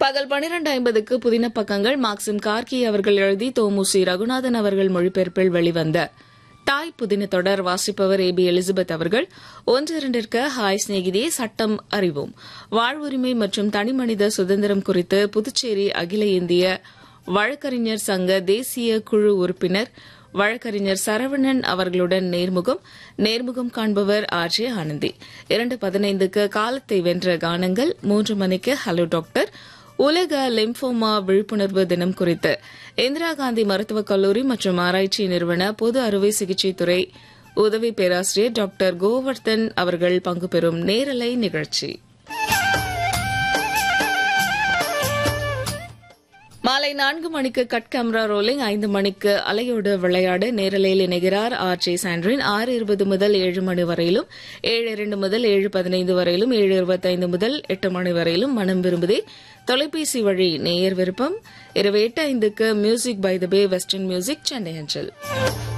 பகல் பனிரெண்டு ஐம்பதுக்கு புதின பக்கங்கள் மாக்சிம் கார்கி அவர்கள் எழுதி தோமுசி ரகுநாதன் அவர்கள் மொழிபெயர்ப்பில் வெளிவந்த தாய் புதின தொடர் வாசிப்பவர் ஏ பி எலிசபெத் அவர்கள் ஒன்று இரண்டிற்கு ஹாய் சிநேகிதே சட்டம் அறிவோம் வாழ்வுரிமை மற்றும் தனிமனித சுதந்திரம் குறித்து புதுச்சேரி அகில இந்திய வழக்கறிஞர் சங்க தேசிய குழு உறுப்பினர் வழக்கறிஞர் சரவணன் அவர்களுடன் நேர்முகம் நேர்முகம் காண்பவர் ஆர் ஜே ஆனந்தி இரண்டு பதினைந்துக்கு காலத்தை வென்ற கானங்கள் மூன்று மணிக்கு ஹலோ டாக்டர் உலக லிம்போமா விழிப்புணர்வு தினம் குறித்து இந்திரா காந்தி மருத்துவக் கல்லூரி மற்றும் ஆராய்ச்சி நிறுவன பொது அறுவை சிகிச்சை துறை உதவி பேராசிரியர் டாக்டர் கோவர்தன் அவர்கள் பங்கு பெறும் நேரலை நிகழ்ச்சி மாலை நான்கு மணிக்கு கட் கேமரா ரோலிங் ஐந்து மணிக்கு அலையோடு விளையாட நேரலையில் இணைகிறார் ஆர் ஜே சாண்ட்ரின் ஆறு இருபது முதல் ஏழு மணி வரையிலும் ஏழு இரண்டு முதல் ஏழு பதினைந்து வரையிலும் ஏழு இருபத்தைந்து முதல் எட்டு மணி வரையிலும் மனம் விரும்புதே தொலைபேசி வழி நேயர் விருப்பம் இரவு எட்டு ஐந்துக்கு music by the bay western music Chennai அஞ்சல்